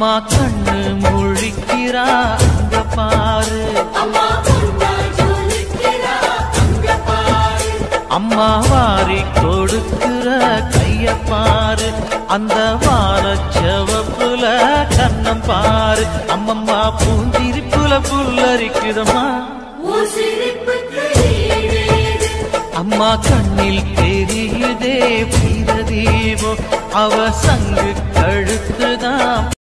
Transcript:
அம்மா கண்ணு முழிக்கிறா அங்க பாரு அம்மா பொண்ணா ஜொலிக்கிறா அங்க பாரு அம்மா வாரி கொடுக்கிற கைய பாரு அந்த வார செவப்புல கண்ணம் பாரு அம்மம்மா பூந்திரிப்புல புல்லரிக்குதம்மா உன் சிரிப்புக்கு ஈடேது அம்மா கண்ணில் தெரியுதே வீர தீபம் அவ சங்கு கழுத்துதான்